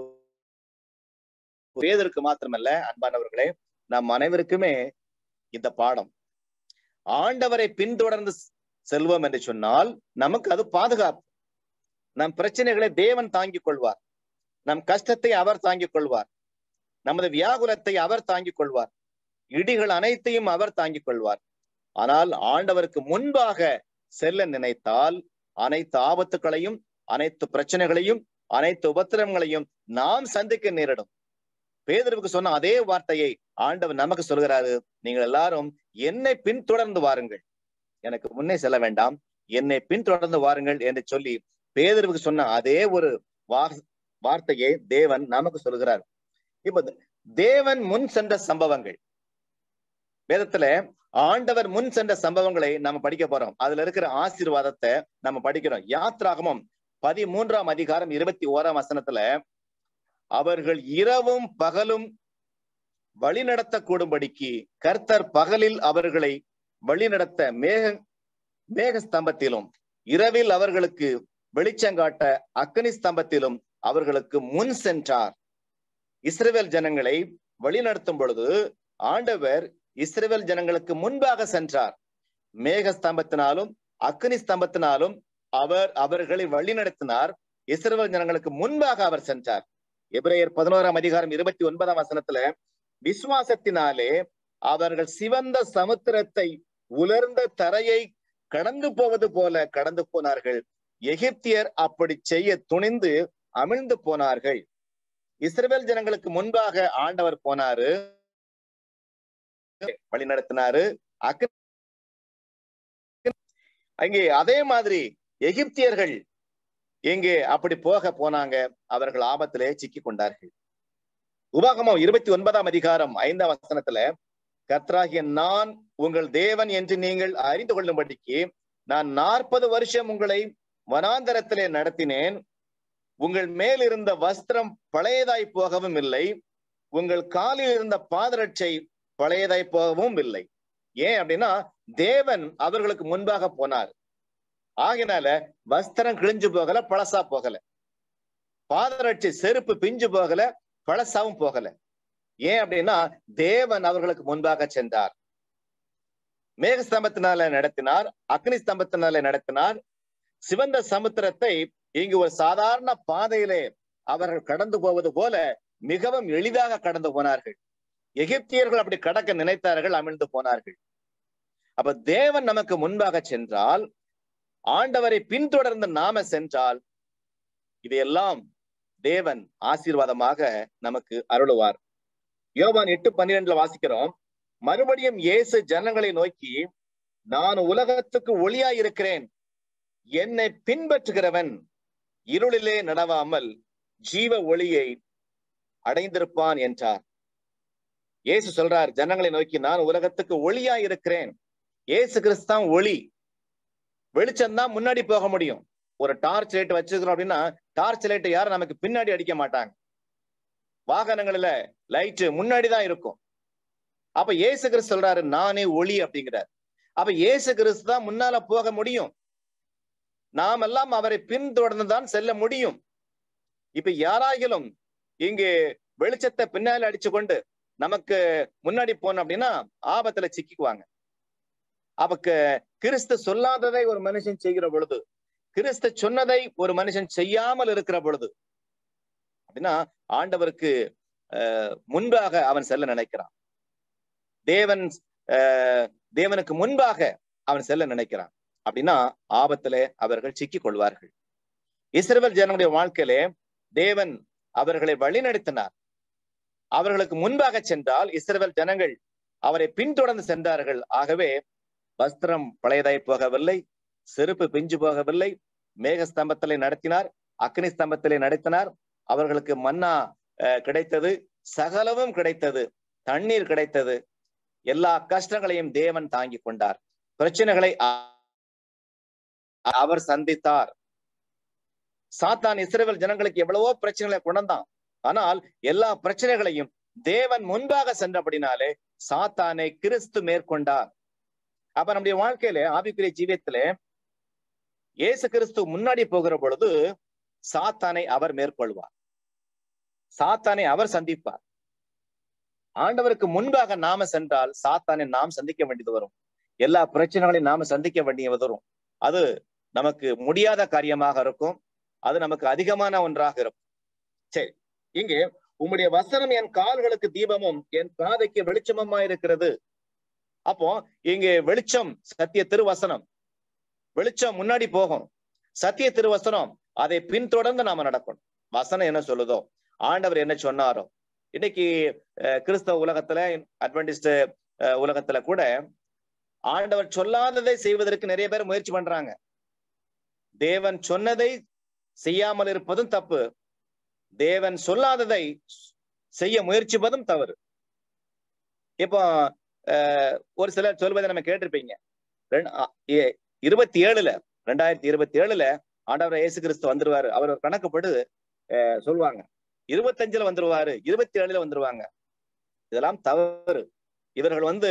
பேதருக்கு மாத்திரமல்ல அன்பானவர்களே நம் அனைவருக்குமே இந்த பாடம் ஆண்டவரை பின்தொடர்ந்து செல்வோம் என்று சொன்னால் நமக்கு அது பாதுகாப்பு நம் பிரச்சனைகளை தேவன் தாங்கிக் கொள்வார் நம் கஷ்டத்தை அவர் தாங்கிக் கொள்வார் நமது வியாகுலத்தை அவர் தாங்கிக் கொள்வார் இடிகள் அனைத்தையும் அவர் தாங்கிக் கொள்வார் ஆனால் ஆண்டவருக்கு முன்பாக செல்ல நினைத்தால் அனைத்து ஆபத்துக்களையும் அனைத்து பிரச்சனைகளையும் அனைத்து உபத்திரங்களையும் நாம் சந்திக்க நேரிடும் பேதருக்கு சொன்ன அதே வார்த்தையை ஆண்டவர் நமக்கு சொல்கிறாரு நீங்கள் எல்லாரும் என்னை பின்தொடர்ந்து வாருங்கள் எனக்கு முன்னே செல்ல வேண்டாம் என்னை பின்தொடர்ந்து வாருங்கள் என்று சொல்லி பேதருக்கு சொன்ன அதே ஒரு வார்த்தையை தேவன் நமக்கு சொல்கிறார் இப்ப தேவன் முன் சென்ற சம்பவங்கள் வேதத்துல ஆண்டவர் முன் சென்ற சம்பவங்களை நம்ம படிக்க போறோம் அதுல இருக்கிற ஆசீர்வாதத்தை நம்ம படிக்கிறோம் யாத்ராகமம் பதிமூன்றாம் அதிகாரம் இருபத்தி ஓராம் வசனத்துல அவர்கள் இரவும் பகலும் வழிநடத்த கூடும்படிக்கு கர்த்தர் பகலில் அவர்களை வழிநடத்த மேக மேக ஸ்தம்பத்திலும் இரவில் அவர்களுக்கு வெளிச்சங்காட்ட அக்கனி ஸ்தம்பத்திலும் அவர்களுக்கு முன் சென்றார் இஸ்ரேல் ஜனங்களை வழிநடத்தும் பொழுது ஆண்டவர் இஸ்ரேல் ஜனங்களுக்கு முன்பாக சென்றார் மேக ஸ்தம்பத்தினாலும் அக்னி ஸ்தம்பத்தினாலும் அவர் அவர்களை வழிநடத்தினார் இஸ்ரேல் ஜனங்களுக்கு முன்பாக அவர் சென்றார் எபிரேயர் பதினோராம் அதிகாரம் இருபத்தி ஒன்பதாம் வசனத்துல விசுவாசத்தினாலே அவர்கள் சிவந்த சமுத்திரத்தை உலர்ந்த தரையை கடந்து போவது போல கடந்து போனார்கள் எகிப்தியர் அப்படி செய்ய துணிந்து அமிழ்ந்து போனார்கள் இஸ்ரேல் ஜனங்களுக்கு முன்பாக ஆண்டவர் போனாரு வழி நடத்தினாரு அங்கே அதே மாதிரி எகிப்தியர்கள் எங்கே அப்படி போக போனாங்க அவர்கள் ஆபத்திலே சிக்கி கொண்டார்கள் உபாகமம் இருபத்தி ஒன்பதாம் அதிகாரம் ஐந்தாம் வசனத்துல கத்ராகிய நான் உங்கள் தேவன் என்று நீங்கள் அறிந்து கொள்ளும்படிக்கு நான் நாற்பது வருஷம் உங்களை வனாந்தரத்திலே நடத்தினேன் உங்கள் மேல் இருந்த வஸ்திரம் பழையதாய் போகவும் இல்லை உங்கள் காலில் இருந்த பாதரட்சை பழையதாய் போகவும் இல்லை ஏன் அப்படின்னா தேவன் அவர்களுக்கு முன்பாக போனார் ஆகினால வஸ்திரம் கிழிஞ்சு போகல பழசா போகல பாதரட்சை செருப்பு பிஞ்சு போகல பழசாவும் போகல ஏன் அப்படின்னா தேவன் அவர்களுக்கு முன்பாக சென்றார் மேக ஸ்தம்பத்தினால நடத்தினார் அக்னி ஸ்தம்பத்தினால நடத்தினார் சிவந்த சமுத்திரத்தை இங்கு ஒரு சாதாரண பாதையிலே அவர்கள் கடந்து போவது போல மிகவும் எளிதாக கடந்து போனார்கள் எகிப்தியர்கள் அப்படி கடக்க நினைத்தார்கள் அமிழ்ந்து போனார்கள் அப்ப தேவன் நமக்கு முன்பாக சென்றால் ஆண்டவரை பின்தொடர்ந்து நாம சென்றால் இதையெல்லாம் தேவன் ஆசீர்வாதமாக நமக்கு அருளுவார் யோவான் எட்டு பன்னிரெண்டுல வாசிக்கிறோம் மறுபடியும் இயேசு ஜனங்களை நோக்கி நான் உலகத்துக்கு ஒளியா இருக்கிறேன் என்னை பின்பற்றுகிறவன் இருளிலே நடவாமல் ஜீவ ஒளியை அடைந்திருப்பான் என்றார் இயேசு சொல்றார் ஜனங்களை நோக்கி நான் உலகத்துக்கு ஒளியா இருக்கிறேன் இயேசு கிறிஸ்தான் ஒளி வெளிச்சம் தான் முன்னாடி போக முடியும் ஒரு டார்ச் லைட் வச்சிருக்கிறோம் அப்படின்னா டார்ச் லைட் யாரும் நமக்கு பின்னாடி அடிக்க மாட்டாங்க வாகனங்கள்ல லைட் முன்னாடி தான் இருக்கும் அப்ப இயேசு கிறிஸ்து சொல்றாரு நானே ஒளி அப்படிங்கிறார் அப்ப இயேசு கிறிஸ்து தான் முன்னால போக முடியும் நாம் எல்லாம் அவரை பின்தொடர்ந்து தான் செல்ல முடியும் இப்ப யாராகிலும் இங்கு வெளிச்சத்தை பின்னால அடிச்சு கொண்டு நமக்கு முன்னாடி போனோம் அப்படின்னா ஆபத்துல சிக்கிக்குவாங்க அப்ப கிறிஸ்து சொல்லாததை ஒரு மனுஷன் செய்கிற பொழுது கிறிஸ்து சொன்னதை ஒரு மனுஷன் செய்யாமல் இருக்கிற பொழுது அப்படின்னா ஆண்டவருக்கு முன்பாக அவன் செல்ல நினைக்கிறான் தேவன் தேவனுக்கு முன்பாக அவன் செல்ல நினைக்கிறான் அப்படின்னா ஆபத்திலே அவர்கள் சிக்கிக் கொள்வார்கள் இஸ்ரேல் ஜனங்களுடைய வாழ்க்கையிலே தேவன் அவர்களை வழிநடத்தினார் அவர்களுக்கு முன்பாக சென்றால் இஸ்ரேல் ஜனங்கள் அவரை பின்தொடர்ந்து சென்றார்கள் ஆகவே வஸ்திரம் பழையதாய் போகவில்லை செருப்பு பிஞ்சு போகவில்லை மேக ஸ்தம்பத்திலே நடத்தினார் அக்னி ஸ்தம்பத்திலே நடத்தினார் அவர்களுக்கு மன்னா கிடைத்தது சகலமும் கிடைத்தது தண்ணீர் கிடைத்தது எல்லா கஷ்டங்களையும் தேவன் தாங்கி கொண்டார் பிரச்சனைகளை அவர் சந்தித்தார் சாத்தான் இஸ்ரேல் ஜனங்களுக்கு எவ்வளவோ பிரச்சனைகளை கொண்டான் ஆனால் எல்லா பிரச்சனைகளையும் தேவன் முன்பாக சென்றபடினாலே சாத்தானை கிறிஸ்து மேற்கொண்டார் அப்ப நம்முடைய வாழ்க்கையில ஆவிக்குரிய ஜீவியத்தில இயேசு கிறிஸ்து முன்னாடி போகிற பொழுது சாத்தானை அவர் மேற்கொள்வார் சாத்தானை அவர் சந்திப்பார் ஆண்டவருக்கு முன்பாக நாம சென்றால் சாத்தானை நாம் சந்திக்க வேண்டியது வரும் எல்லா பிரச்சனைகளையும் நாம சந்திக்க வேண்டியது வரும் அது நமக்கு முடியாத காரியமாக இருக்கும் அது நமக்கு அதிகமான ஒன்றாக இருக்கும் சரி இங்கே உம்முடைய வசனம் என் கால்களுக்கு தீபமும் என் பாதைக்கு வெளிச்சமுமா இருக்கிறது அப்போ இங்கே வெளிச்சம் சத்திய திருவசனம் வெளிச்சம் முன்னாடி போகும் சத்திய திருவசனம் அதை பின்தொடர்ந்து நாம நடக்கணும் வசனம் என்ன சொல்லுதோ ஆண்டவர் என்ன சொன்னாரோ இன்னைக்கு கிறிஸ்தவ உலகத்துல அட்வென்டிஸ்ட் உலகத்துல கூட ஆண்டவர் சொல்லாததை செய்வதற்கு நிறைய பேர் முயற்சி பண்றாங்க தேவன் சொன்னதை செய்யாமல் இருப்பதும் தப்பு தேவன் சொல்லாததை செய்ய முயற்சிப்பதும் தவறு இப்போ ஒரு சிலர் சொல்வதை நம்ம கேட்டிருப்பீங்க இருபத்தி ஏழுல ரெண்டாயிரத்தி இருபத்தி ஏழுல ஆண்டவர் இயேசு கிறிஸ்து வந்துருவாரு அவர் கணக்குப்படு சொல்லுவாங்க இருபத்தஞ்சுல வந்துருவாரு இருபத்தி ஏழுல வந்துருவாங்க இதெல்லாம் தவறு இவர்கள் வந்து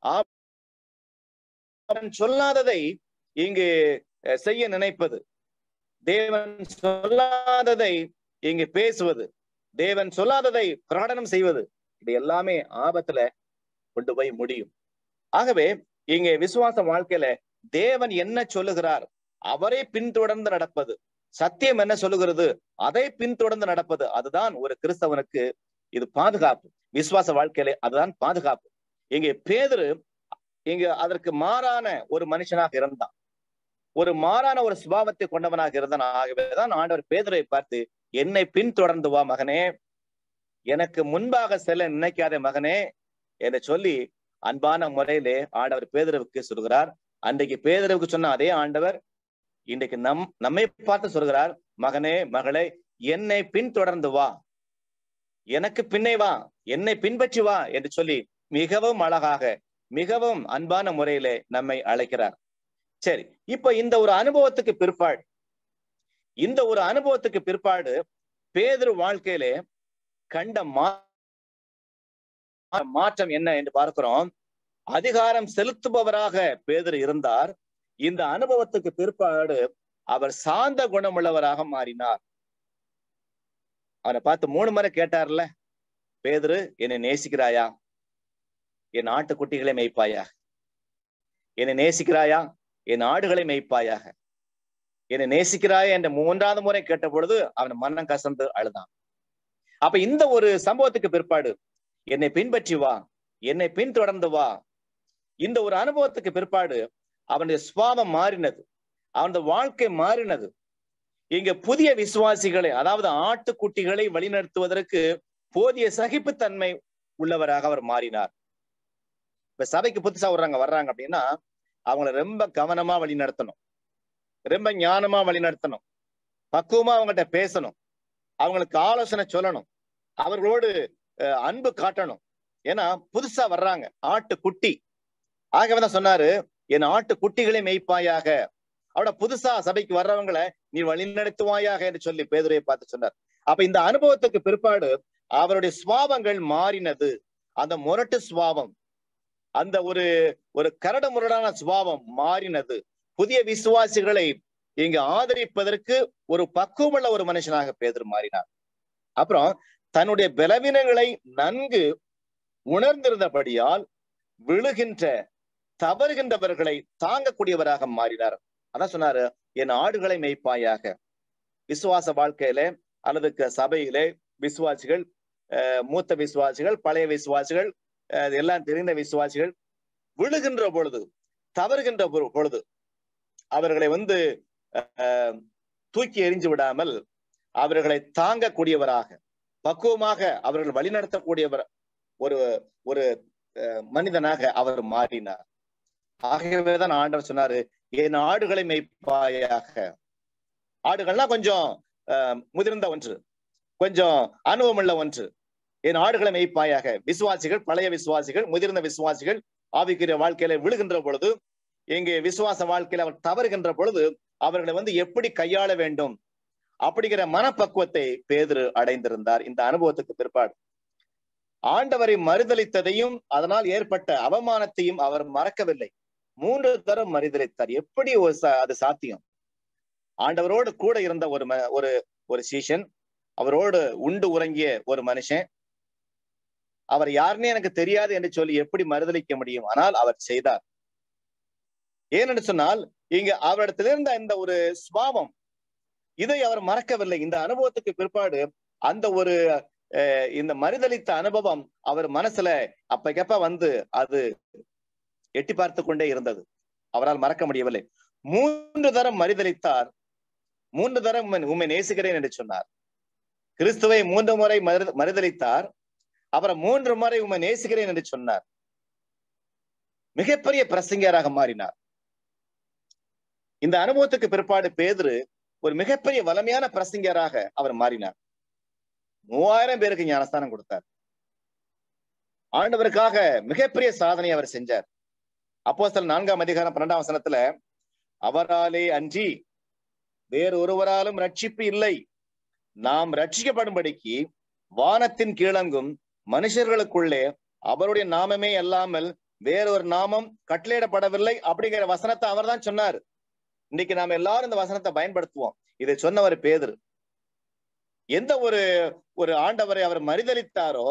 சொல்லாததை இங்கு செய்ய நினைப்பது தேவன் சொல்லாததை இங்கு பேசுவது தேவன் சொல்லாததை பிரகடனம் செய்வது இது எல்லாமே ஆபத்துல கொண்டு போய் முடியும் ஆகவே இங்கே விசுவாச வாழ்க்கையில தேவன் என்ன சொல்லுகிறார் அவரை பின்தொடர்ந்து நடப்பது சத்தியம் என்ன சொல்லுகிறது அதை பின்தொடர்ந்து நடப்பது அதுதான் ஒரு கிறிஸ்தவனுக்கு இது பாதுகாப்பு விசுவாச வாழ்க்கையில அதுதான் பாதுகாப்பு இங்கே பேதரு இங்கு அதற்கு மாறான ஒரு மனுஷனாக இருந்தான் ஒரு மாறான ஒரு சுபாவத்தை கொண்டவனாக இருந்தான் ஆகவேதான் ஆண்டவர் பேதரை பார்த்து என்னை பின்தொடர்ந்து வா மகனே எனக்கு முன்பாக செல்ல நினைக்காத மகனே என்று சொல்லி அன்பான முறையிலே ஆண்டவர் பேதரவுக்கு சொல்கிறார் அன்றைக்கு பேதரவுக்கு சொன்ன அதே ஆண்டவர் இன்றைக்கு நம் நம்மை பார்த்து சொல்கிறார் மகனே மகளே என்னை பின்தொடர்ந்து வா எனக்கு பின்னே வா என்னை பின்பற்றி வா என்று சொல்லி மிகவும் அழகாக மிகவும் அன்பான முறையிலே நம்மை அழைக்கிறார் சரி இப்ப இந்த ஒரு அனுபவத்துக்கு பிற்பாடு இந்த ஒரு அனுபவத்துக்கு பிற்பாடு பேதர் வாழ்க்கையிலே கண்ட மா மாற்றம் என்ன என்று பார்க்கிறோம் அதிகாரம் செலுத்துபவராக பேதர் இருந்தார் இந்த அனுபவத்துக்கு பிற்பாடு அவர் சாந்த குணமுள்ளவராக மாறினார் அவனை பார்த்து மூணு முறை கேட்டார்ல பேதரு என்னை நேசிக்கிறாயா என் ஆட்டுக்குட்டிகளை மேய்ப்பாயா என்னை நேசிக்கிறாயா என் ஆடுகளை மேய்ப்பாயாக என்னை நேசிக்கிறாயா என்ற மூன்றாவது முறை கேட்ட பொழுது அவன் மன்னம் கசந்து அழுதான் அப்ப இந்த ஒரு சம்பவத்துக்கு பிற்பாடு என்னை பின்பற்றி வா என்னை பின்தொடர்ந்து வா இந்த ஒரு அனுபவத்துக்கு பிற்பாடு அவனுடைய சுவாபம் மாறினது அவனது வாழ்க்கை மாறினது இங்க புதிய விசுவாசிகளை அதாவது ஆட்டுக்குட்டிகளை வழிநடத்துவதற்கு போதிய சகிப்புத்தன்மை உள்ளவராக அவர் மாறினார் இப்ப சபைக்கு புதுசா வர்றாங்க வர்றாங்க அப்படின்னா அவங்கள ரொம்ப கவனமா வழி நடத்தணும் ரொம்ப ஞானமா வழி நடத்தணும் பக்குவமா அவங்ககிட்ட பேசணும் அவங்களுக்கு ஆலோசனை சொல்லணும் அவர்களோடு அன்பு காட்டணும் ஏன்னா புதுசா வர்றாங்க ஆட்டு குட்டி ஆகவேதான் சொன்னாரு என் ஆட்டு குட்டிகளை மெய்ப்பாயாக அவட புதுசா சபைக்கு வர்றவங்களை நீ வழிநடத்துவாயாக என்று சொல்லி பேதுரையை பார்த்து சொன்னார் அப்ப இந்த அனுபவத்துக்கு பிற்பாடு அவருடைய சுவாபங்கள் மாறினது அந்த முரட்டு சுவாபம் அந்த ஒரு ஒரு கரடு முரடான சுபாவம் மாறினது புதிய விசுவாசிகளை இங்கு ஆதரிப்பதற்கு ஒரு பக்குவமுள்ள ஒரு மனுஷனாக பேதர் மாறினார் அப்புறம் தன்னுடைய பலவீனங்களை நன்கு உணர்ந்திருந்தபடியால் விழுகின்ற தவறுகின்றவர்களை தாங்கக்கூடியவராக மாறினார் அதான் சொன்னாரு என் ஆடுகளை மெய்ப்பாயாக விசுவாச வாழ்க்கையில அல்லது சபையிலே விசுவாசிகள் மூத்த விசுவாசிகள் பழைய விசுவாசிகள் எல்லாம் தெரிந்த விசுவாசிகள் விழுகின்ற பொழுது தவறுகின்ற பொழுது அவர்களை வந்து தூக்கி எறிஞ்சு விடாமல் அவர்களை தாங்கக்கூடியவராக பக்குவமாக அவர்கள் வழிநடத்தக்கூடியவர் ஒரு ஒரு மனிதனாக அவர் மாறினார் ஆகவேதான் ஆண்டவர் சொன்னாரு என் ஆடுகளை மெய்ப்பாயாக ஆடுகள்னா கொஞ்சம் அஹ், முதிர்ந்த ஒன்று கொஞ்சம் அனுபவமுள்ள ஒன்று என் ஆடுகளை மெய்ப்பாயாக விசுவாசிகள் பழைய விசுவாசிகள் முதிர்ந்த விசுவாசிகள் ஆவிக்குரிய வாழ்க்கையில விழுகின்ற பொழுது இங்கே விசுவாச வாழ்க்கையில அவர் தவறுகின்ற பொழுது அவர்களை வந்து எப்படி கையாள வேண்டும் அப்படிங்கிற மனப்பக்குவத்தை பேதுரு அடைந்திருந்தார் இந்த அனுபவத்துக்கு பிற்பாடு ஆண்டவரை மறுதளித்ததையும் அதனால் ஏற்பட்ட அவமானத்தையும் அவர் மறக்கவில்லை மூன்று தரம் மறுதளித்தார் எப்படி ஒரு சா- அது சாத்தியம் ஆண்டவரோடு கூட இருந்த ஒரு ம- ஒரு ஒரு சீஷன் அவரோடு உண்டு உறங்கிய ஒரு மனுஷன் அவர் யாருன்னே எனக்கு தெரியாது என்று சொல்லி எப்படி மறுதளிக்க முடியும் ஆனால் அவர் செய்தார் ஏனென்று சொன்னால் இங்க அவரிடத்தில் இருந்த இந்த ஒரு சுபாவம் இதை அவர் மறக்கவில்லை இந்த அனுபவத்துக்கு பிற்பாடு அந்த ஒரு அஹ், இந்த மறுதளித்த அனுபவம் அவர் மனசுல அப்பக்கப்ப வந்து அது எட்டி பார்த்து கொண்டே இருந்தது அவரால் மறக்க முடியவில்லை மூன்று தரம் மறுதளித்தார் மூன்று தரம் உம்மை- உம்மை நேசிக்கிறேன் என்று சொன்னார் கிறிஸ்துவை மூன்று முறை மறு- மறுதளித்தார் அப்புறம் மூன்று முறை உம்மை நேசிக்கிறேன் என்று சொன்னார் மிகப்பெரிய பிரசங்கியராக மாறினார் இந்த அனுபவத்துக்கு பிற்பாடு பேதுரு ஒரு மிகப்பெரிய வலிமையான பிரசங்கியராக அவர் மாறினார் மூவாயிரம் பேருக்கு ஞானஸ்தானம் கொடுத்தார் ஆண்டவருக்காக மிகப்பெரிய சாதனை அவர் செஞ்சார் அப்போஸ்தலர் நான்காம் அதிகாரம் பன்னெண்டாம் வசனத்துல அவராலே அன்றி வேறு ஒருவராலும் ரட்சிப்பு இல்லை நாம் ரட்சிக்கப்படும்படிக்கு வானத்தின் கீழங்கும் மனுஷர்களுக்குள்ளே அவருடைய நாமமே அல்லாமல் வேறொரு நாமம் கட்டளையிடப்படவில்லை அப்படிங்கிற வசனத்தை அவர்தான் சொன்னார் இன்னைக்கு நாம எல்லாரும் இந்த வசனத்தை பயன்படுத்துவோம் இதை சொன்னவர் பேதுரு எந்த ஒரு ஒரு ஆண்டவரை அவர் மறுதளித்தாரோ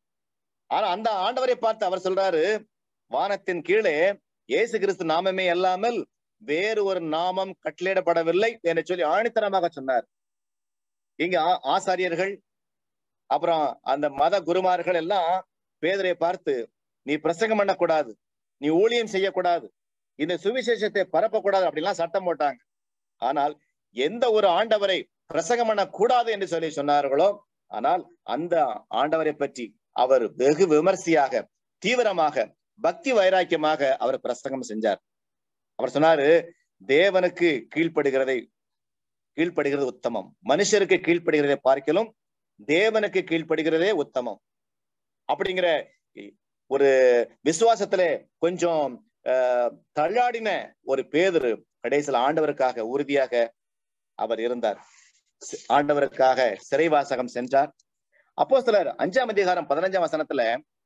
ஆனா அந்த ஆண்டவரை பார்த்து அவர் சொல்றாரு வானத்தின் கீழே இயேசு கிறிஸ்து நாமமே அல்லாமல் வேறு ஒரு நாமம் கட்டளையிடப்படவில்லை என்று சொல்லி ஆணித்தனமாக சொன்னார் இங்க ஆ- ஆசாரியர்கள் அப்புறம் அந்த மத குருமார்கள் எல்லாம் பேதரை பார்த்து நீ பிரசங்கம் பண்ணக்கூடாது நீ ஊழியம் செய்யக்கூடாது இந்த சுவிசேஷத்தை பரப்பக்கூடாது அப்படிலாம் சட்டம் போட்டாங்க ஆனால் எந்த ஒரு ஆண்டவரை பிரசங்கம் பண்ணக்கூடாது என்று சொல்லி சொன்னார்களோ ஆனால் அந்த ஆண்டவரை பற்றி அவர் வெகு விமர்சையாக தீவிரமாக பக்தி வைராக்கியமாக அவர் பிரசங்கம் செஞ்சார் அவர் சொன்னாரு தேவனுக்கு கீழ்ப்படுகிறதை கீழ்ப்படுகிறது உத்தமம் மனுஷருக்கு கீழ்ப்படுகிறதை பார்க்கலும் தேவனுக்கு கீழ்ப்படுகிறதே உத்தமம் அப்படிங்கிற ஒரு விசுவாசத்துல கொஞ்சம் ஆஹ், தள்ளாடின ஒரு பேதுரு கடைசியில் ஆண்டவருக்காக உறுதியாக அவர் இருந்தார் சி- ஆண்டவருக்காக சிறைவாசகம் சென்றார் அப்போ சிலர் அஞ்சாம் அதிகாரம் பதினஞ்சாம் வசனத்துல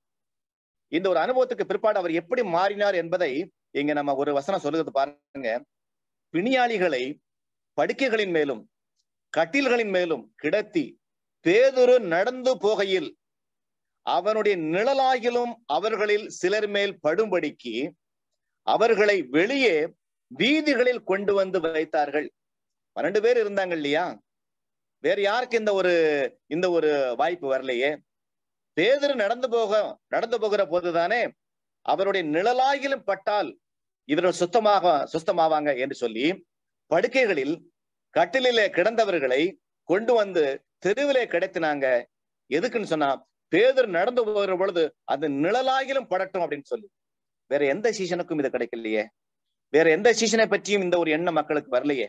இந்த ஒரு அனுபவத்துக்கு பிற்பாடு அவர் எப்படி மாறினார் என்பதை இங்க நம்ம ஒரு வசனம் சொல்லுகிறது பாருங்க பிணியாளிகளை படுக்கைகளின் மேலும் கட்டில்களின் மேலும் கிடத்தி பேதுரு நடந்து போகையில் அவனுடைய நிழலாகிலும் அவர்களில் சிலர் மேல் படும்படிக்கு அவர்களை வெளியே வீதிகளில் கொண்டு வந்து வைத்தார்கள் பன்னெண்டு பேர் இருந்தாங்க இல்லையா வேற யாருக்கு இந்த ஒரு இந்த ஒரு வாய்ப்பு வரலையே பேதுரு நடந்து போக நடந்து போகிற போதுதானே அவருடைய நிழலாகிலும் பட்டால் இவர்கள் சுத்தமாக சுத்தமாவாங்க என்று சொல்லி படுக்கைகளில் கட்டிலிலே கிடந்தவர்களை கொண்டு வந்து தெருவிலே கிடத்தினாங்க எதுக்குன்னு சொன்னா பேதர் நடந்து போகிற பொழுது அது நிழலாகிலும் படட்டும் அப்படின்னு சொல்லி வேற எந்த சீசனுக்கும் இது கிடைக்கலையே வேற எந்த சீசனை பற்றியும் இந்த ஒரு எண்ணம் மக்களுக்கு வரலையே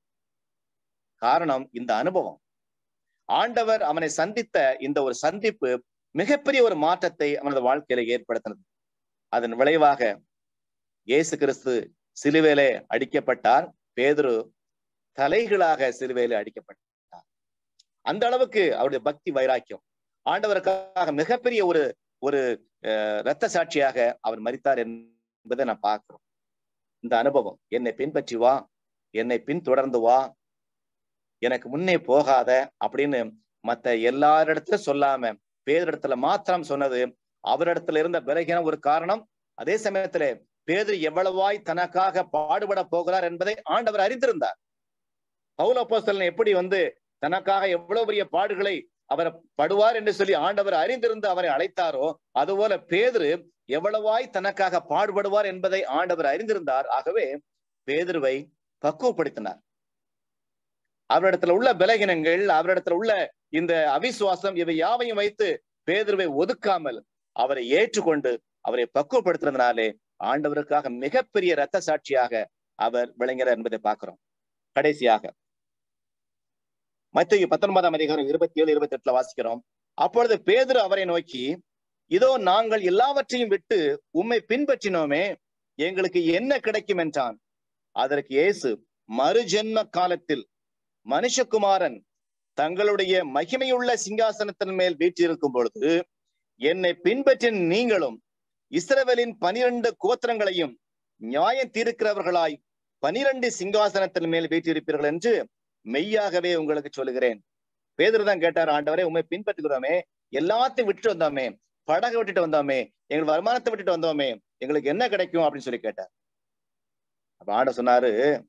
காரணம் இந்த அனுபவம் ஆண்டவர் அவனை சந்தித்த இந்த ஒரு சந்திப்பு மிகப்பெரிய ஒரு மாற்றத்தை அவனது வாழ்க்கையில ஏற்படுத்தினது அதன் விளைவாக இயேசு கிறிஸ்து சிலுவையிலே அடிக்கப்பட்டார் பேதுரு தலைகளாக சிலுவையிலே அடிக்கப்பட்டார் அந்த அளவுக்கு அவருடைய பக்தி வைராக்கியம் ஆண்டவருக்காக மிகப்பெரிய ஒரு ஒரு அஹ், இரத்த சாட்சியாக அவர் மரித்தார் என்பதை நான் பார்க்கிறோம் இந்த அனுபவம் என்னை பின்பற்றி வா என்னை பின்தொடர்ந்து வா எனக்கு முன்னே போகாத அப்படின்னு மத்த எல்லாரிடத்துல சொல்லாம பேரிடத்துல மாத்திரம் சொன்னது அவரிடத்துல இருந்த விலகின ஒரு காரணம் அதே சமயத்துல பேதர் எவ்வளவாய் தனக்காக பாடுபட போகிறார் என்பதை ஆண்டவர் அறிந்திருந்தார் பவுல அப்போஸ்தலன் எப்படி வந்து தனக்காக எவ்வளவு பெரிய பாடுகளை அவர் படுவார் என்று சொல்லி ஆண்டவர் அறிந்திருந்து அவரை அழைத்தாரோ அதுபோல பேதுரு எவ்வளவாய் தனக்காக பாடுபடுவார் என்பதை ஆண்டவர் அறிந்திருந்தார் ஆகவே பேதுருவை பக்குவப்படுத்தினார் அவரிடத்துல உள்ள பலகீனங்கள் அவரிடத்துல உள்ள இந்த அவிசுவாசம் இவை யாவையும் வைத்து பேதுருவை ஒதுக்காமல் அவரை ஏற்றுக்கொண்டு அவரை பக்குவப்படுத்துறதுனாலே ஆண்டவருக்காக மிகப்பெரிய இரத்த சாட்சியாக அவர் விளங்குகிறார் என்பதை பார்க்கிறோம் கடைசியாக மத்திய பத்தொன்பதாம் அதிகாரம் இருபத்தி ஏழு இருபத்தி எட்டுல வாசிக்கிறோம் அப்பொழுது பேதுரு அவரை நோக்கி இதோ நாங்கள் எல்லாவற்றையும் விட்டு உம்மை பின்பற்றினோமே எங்களுக்கு என்ன கிடைக்கும் என்றான் அதற்கு இயேசு மறுஜென்ம காலத்தில் மனுஷகுமாரன் தங்களுடைய மகிமையுள்ள சிங்காசனத்தின் மேல் வீற்றிருக்கும் பொழுது என்னை பின்பற்றின நீங்களும் இஸ்ரவேலின் பனிரெண்டு கோத்திரங்களையும் நியாயம் தீர்க்கிறவர்களாய் பனிரெண்டு சிங்காசனத்தின் மேல் வீற்றிருப்பீர்கள் என்று மெய்யாகவே உங்களுக்கு சொல்லுகிறேன் பேதர் தான் கேட்டார் ஆண்டவரே உண்மை பின்பற்றுகிறோமே எல்லாத்தையும் விட்டுட்டு வந்தோமே படகை விட்டுட்டு வந்தோமே எங்கள் வருமானத்தை விட்டுட்டு வந்தோமே எங்களுக்கு என்ன கிடைக்கும் அப்படின்னு சொல்லி கேட்டார் அப்ப ஆண்டவர் சொன்னாரு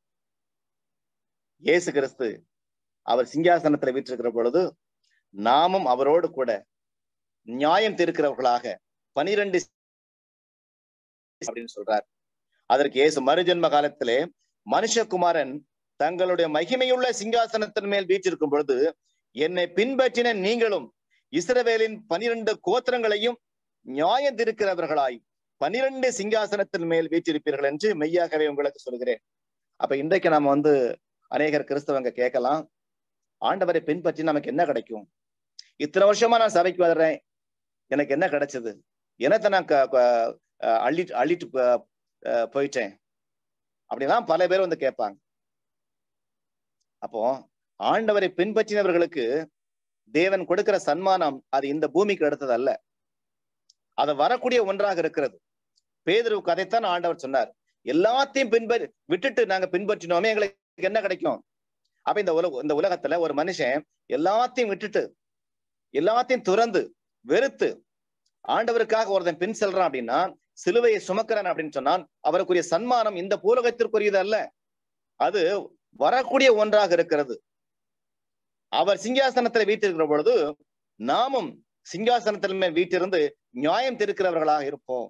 இயேசு கிறிஸ்து அவர் சிங்காசனத்துல வீற்றிருக்கிற பொழுது நாமும் அவரோடு கூட நியாயம் தீர்க்கிறவர்களாக பனிரெண்டு அப்படின்னு சொல்றார் அதற்கு இயேசு மறுஜென்ம காலத்திலே மனுஷகுமாரன் தங்களுடைய மகிமையுள்ள சிங்காசனத்தின் மேல் வீற்றிருக்கும் பொழுது என்னை பின்பற்றின நீங்களும் இஸ்ரவேலின் பனிரெண்டு கோத்திரங்களையும் நியாயம் திருக்கிறவர்களாய் பனிரெண்டு சிங்காசனத்தின் மேல் வீற்றிருப்பீர்கள் என்று மெய்யாகவே உங்களுக்கு சொல்கிறேன் அப்ப இன்றைக்கு நாம வந்து அநேகர் கிறிஸ்தவங்க கேட்கலாம் ஆண்டவரை பின்பற்றி நமக்கு என்ன கிடைக்கும் இத்தனை வருஷமா நான் சபைக்கு வர்றேன் எனக்கு என்ன கிடைச்சது என்னத்தை நான் அள்ளிட்டு அள்ளிட்டு போயிட்டேன் அப்படிலாம் பல பேர் வந்து கேட்பாங்க அப்போ ஆண்டவரை பின்பற்றினவர்களுக்கு தேவன் கொடுக்கிற சன்மானம் அது இந்த பூமிக்கு எடுத்தது அல்ல அது வரக்கூடிய ஒன்றாக இருக்கிறது பேதருவுக்கு அதைத்தான் ஆண்டவர் சொன்னார் எல்லாத்தையும் பின்பற்றி விட்டுட்டு நாங்க பின்பற்றினோமே எங்களுக்கு என்ன கிடைக்கும் அப்ப இந்த உலக இந்த உலகத்துல ஒரு மனுஷன் எல்லாத்தையும் விட்டுட்டு எல்லாத்தையும் துறந்து வெறுத்து ஆண்டவருக்காக ஒருத்தன் பின் செல்றான் அப்படின்னா சிலுவையை சுமக்கிறான் அப்படின்னு சொன்னால் அவருக்குரிய சன்மானம் இந்த பூலகத்திற்குரியது அல்ல அது வரக்கூடிய ஒன்றாக இருக்கிறது அவர் சிங்காசனத்துல வீட்டிருக்கிற பொழுது நாமும் சிங்காசனத்தில் மேல் வீட்டிருந்து நியாயம் திருக்கிறவர்களாக இருப்போம்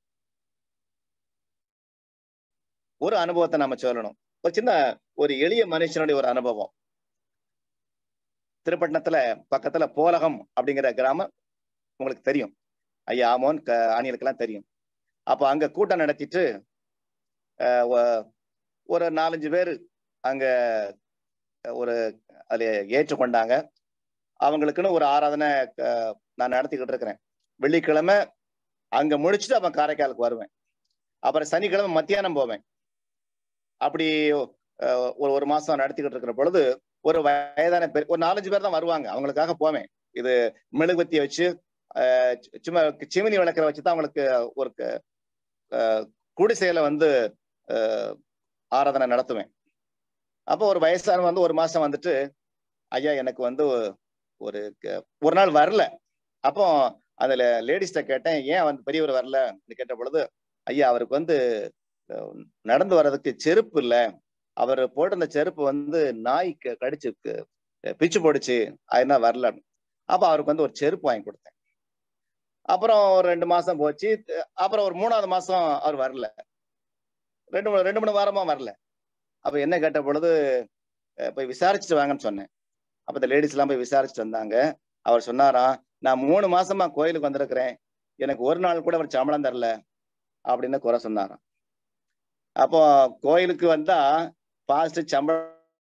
ஒரு அனுபவத்தை நம்ம சொல்லணும் ஒரு சின்ன ஒரு எளிய மனுஷனுடைய ஒரு அனுபவம் திருப்பட்டணத்துல பக்கத்துல போலகம் அப்படிங்கிற கிராமம் உங்களுக்கு தெரியும் ஐயா ஆமோன் ஆணியலுக்கெல்லாம் தெரியும் அப்ப அங்க கூட்டம் நடத்திட்டு ஒரு நாலஞ்சு பேர் அங்க ஒரு அதுல ஏற்றுக்கொண்டாங்க அவங்களுக்குன்னு ஒரு ஆராதனை நான் நடத்திக்கிட்டு இருக்கிறேன் வெள்ளிக்கிழமை அங்க முடிச்சுட்டு அவன் காரைக்காலுக்கு வருவேன் அப்புறம் சனிக்கிழமை மத்தியானம் போவேன் அப்படி ஒரு ஒரு மாசம் நடத்திக்கிட்டு இருக்கிற பொழுது ஒரு வயதான பேர் ஒரு நாலஞ்சு பேர் தான் வருவாங்க அவங்களுக்காக போவேன் இது மெழுகுவத்தியை வச்சு சும்மா சிமினி விளக்கிற வச்சு தான் அவங்களுக்கு ஒரு குடிசையில வந்து ஆராதனை நடத்துவேன் அப்போ ஒரு வயசான வந்து ஒரு மாசம் வந்துட்டு ஐயா எனக்கு வந்து ஒரு ஒரு நாள் வரல அப்போ அதுல லேடிஸ்ட கேட்டேன் ஏன் வந்து பெரியவர் வரல கேட்ட பொழுது ஐயா அவருக்கு வந்து நடந்து வர்றதுக்கு செருப்பு இல்லை அவர் போட்ட அந்த செருப்பு வந்து நாய் கடிச்சு பிச்சு போடுச்சு அதனால வரல அப்ப அவருக்கு வந்து ஒரு செருப்பு வாங்கி கொடுத்தேன் அப்புறம் ஒரு ரெண்டு மாசம் போச்சு அப்புறம் ஒரு மூணாவது மாசம் அவர் வரல ரெண்டு மூணு ரெண்டு மூணு வாரமா வரல அப்ப என்ன கேட்ட பொழுது போய் விசாரிச்சுட்டு வாங்கன்னு சொன்னேன் அப்ப இந்த லேடிஸ் எல்லாம் போய் விசாரிச்சுட்டு வந்தாங்க அவர் சொன்னாராம் நான் மூணு மாசமா கோயிலுக்கு வந்திருக்கிறேன் எனக்கு ஒரு நாள் கூட அவர் சம்பளம் தரல அப்படின்னு குறை சொன்னாராம் அப்போ கோயிலுக்கு வந்தா பாஸ்ட் சம்பளம்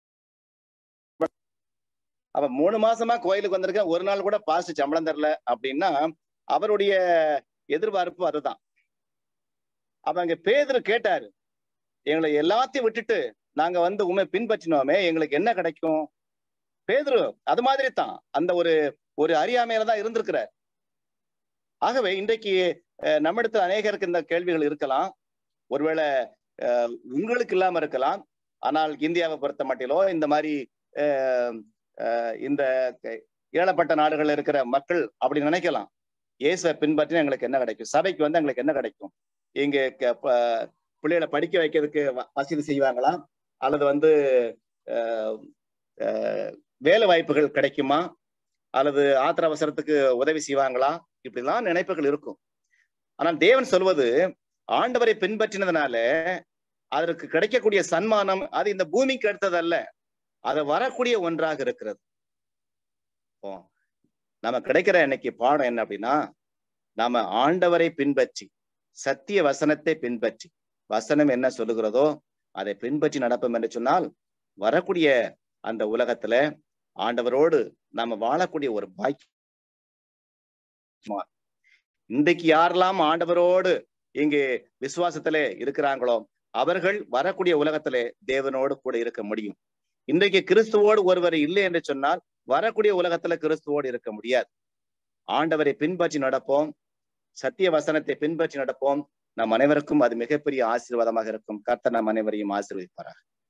அப்ப மூணு மாசமா கோயிலுக்கு வந்திருக்கேன் ஒரு நாள் கூட பாஸ்ட் சம்பளம் தரல அப்படின்னா அவருடைய எதிர்பார்ப்பு அதுதான் அப்ப அங்க பேதர் கேட்டாரு எங்களை எல்லாத்தையும் விட்டுட்டு நாங்க வந்து உண்மை பின்பற்றினோமே எங்களுக்கு என்ன கிடைக்கும் பேதுரு அது மாதிரி தான் அந்த ஒரு ஒரு அறியாமையில தான் இருந்திருக்கிறார் ஆகவே இன்றைக்கு நம்மிடத்தில் அநேகருக்கு இந்த கேள்விகள் இருக்கலாம் ஒருவேளை உங்களுக்கு இல்லாம இருக்கலாம் ஆனால் இந்தியாவை பொறுத்த மட்டிலோ இந்த மாதிரி இந்த ஏழப்பட்ட நாடுகள்ல இருக்கிற மக்கள் அப்படி நினைக்கலாம் இயேசுவை பின்பற்றினா எங்களுக்கு என்ன கிடைக்கும் சபைக்கு வந்து எங்களுக்கு என்ன கிடைக்கும் இங்க பிள்ளைகளை படிக்க வைக்கிறதுக்கு வசதி செய்வாங்களா அல்லது வந்து வேலை வாய்ப்புகள் கிடைக்குமா அல்லது ஆத்திர அவசரத்துக்கு உதவி செய்வாங்களா இப்படிலாம் நினைப்புகள் இருக்கும் ஆனால் தேவன் சொல்வது ஆண்டவரை பின்பற்றினதுனால அதற்கு கிடைக்கக்கூடிய சன்மானம் அது இந்த பூமிக்கு அடுத்ததல்ல அது வரக்கூடிய ஒன்றாக இருக்கிறது நம்ம கிடைக்கிற இன்னைக்கு பாடம் என்ன அப்படின்னா நாம ஆண்டவரை பின்பற்றி சத்திய வசனத்தை பின்பற்றி வசனம் என்ன சொல்லுகிறதோ அதை பின்பற்றி நடப்போம் என்று சொன்னால் வரக்கூடிய அந்த உலகத்துல ஆண்டவரோடு நாம வாழக்கூடிய ஒரு பாக்கியம் இன்றைக்கு யாரெல்லாம் ஆண்டவரோடு இங்கே விசுவாசத்திலே இருக்கிறாங்களோ அவர்கள் வரக்கூடிய உலகத்திலே தேவனோடு கூட இருக்க முடியும் இன்றைக்கு கிறிஸ்துவோடு ஒருவர் இல்லை என்று சொன்னால் வரக்கூடிய உலகத்துல கிறிஸ்துவோடு இருக்க முடியாது ஆண்டவரை பின்பற்றி நடப்போம் சத்திய வசனத்தை பின்பற்றி நடப்போம் நம் அனைவருக்கும் அது மிகப்பெரிய ஆசீர்வாதமாக இருக்கும் கர்த்தர் நம் அனைவரையும் ஆசீர்வதிப்பாராக